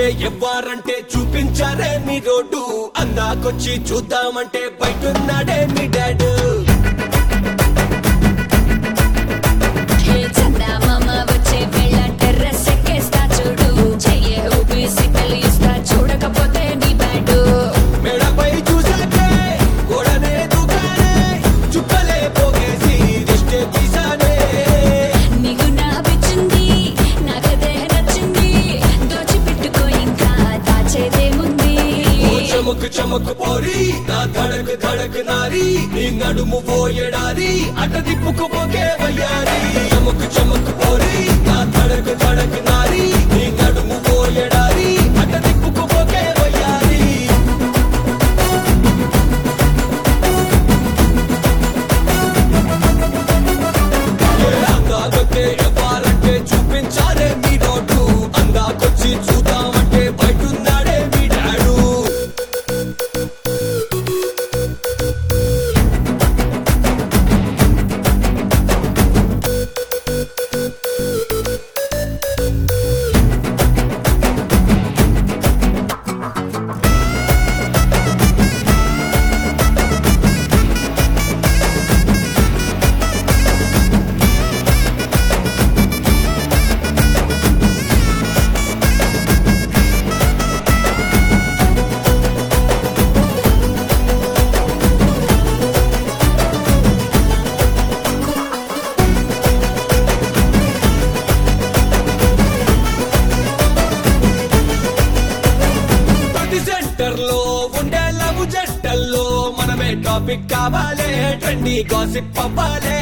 కొట్టే ఎవ్వారంటే చూపించారే మీ రోడ్డు అందాకొచ్చి చూద్దామంటే బయటున్నాడే మీ డాడు హే చందమామ వచ్చే వేళ టెర్రస్ ఎక్కేస్తా చూడు చెయ్యే ఊపి సిగ్నల్ ఇస్తా చూడకపోతే నీ బ్యాడు మెడపై చూసాకే గోడనే దూకానే చుక్కలే పోగేసి దిష్టే తీసానే నీకు నా పిచ్చింది నాకదే నచ్చింది దోచిపెట్టుకో ఇంకా దాచేదేముంది ఓ చమక్ చమక్ పోరి నా ధడక్ ధడక్ నారి నీ నడుము పోయడారి అట దిప్పుకు పోకే వయ్యారి చమక్ చమక్ పోరి నా ధడక్ ధడక్ నారి నీ నడుము పోయడారి అట దిప్పుకు పోకే వయ్యారి అందాకొచ్చే ఎవ్వాలంటే చూపించాలే మీ రోడ్డు అందాకొచ్చి చూద్దామంటే బయటున్నాడే మీ డాడు ప్రతి సెంటర్ లో ఉండే లవ్ జంటల్లో మనమే టాపిక్ కావాలే ట్రెండీ గాసిప్ అవ్వాలే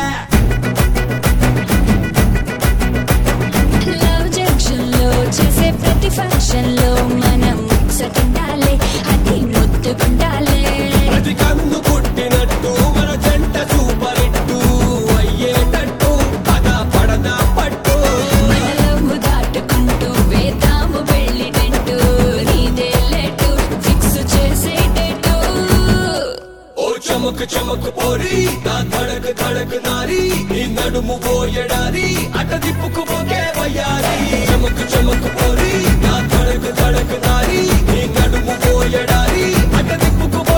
లవ్ జంక్షన్ లో చేసే ప్రతి ఫంక్షన్ లో మనం ముచ్చటుండాలి అది ముద్దుకుండాలి ప్రతి కన్ను కొట్టినట్టు మన జంట సూపర్ హిట్టు అయ్యేటట్టు పద పడదా పట్టు మనలో దాటుకుంటూ వేద్దాము వెళ్ళినట్టు నీదే లేటు ఫిక్స్ చేసేటట్టు ఓ చమక్ చమక్ పోరి నా ధడక్ ధడక్ నారి నీ నడుము పోయడారి అట దిప్పుకు పోకే వయ్యారి చమక్ చమక్ పోరి నా ధడక్ ధడక్ నారి నీ నడుము పోయడారి అట దిప్పుకు